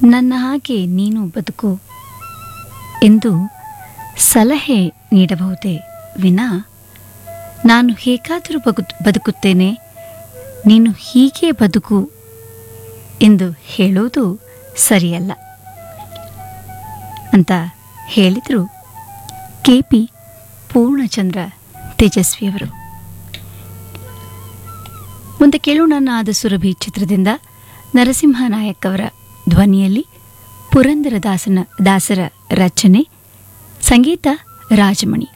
ನನ್ನ ಹಾಗೆ ನೀನು ಬದುಕು ಎಂದು ಸಲಹೆ ನೀಡಬಹುದೇ ವಿನಾ ನಾನು ಹೇಗಾದರೂ ಬಗು ಬದುಕುತ್ತೇನೆ ನೀನು ಹೀಗೆ ಬದುಕು ಎಂದು ಹೇಳುವುದು ಸರಿಯಲ್ಲ ಅಂತ ಹೇಳಿದರು ಕೆ ಪಿ ಪೂರ್ಣಚಂದ್ರ ತೇಜಸ್ವಿಯವರು ಮುಂದೆ ಕೇಳೋಣ ನಾದ ಸುರಭಿ ಚಿತ್ರದಿಂದ ನರಸಿಂಹ ನಾಯಕ್ ಅವರ ಧ್ವನಿಯಲ್ಲಿ ಪುರಂದರದಾಸನ ದಾಸರ ರಚನೆ ಸಂಗೀತ ರಾಜಮಣಿ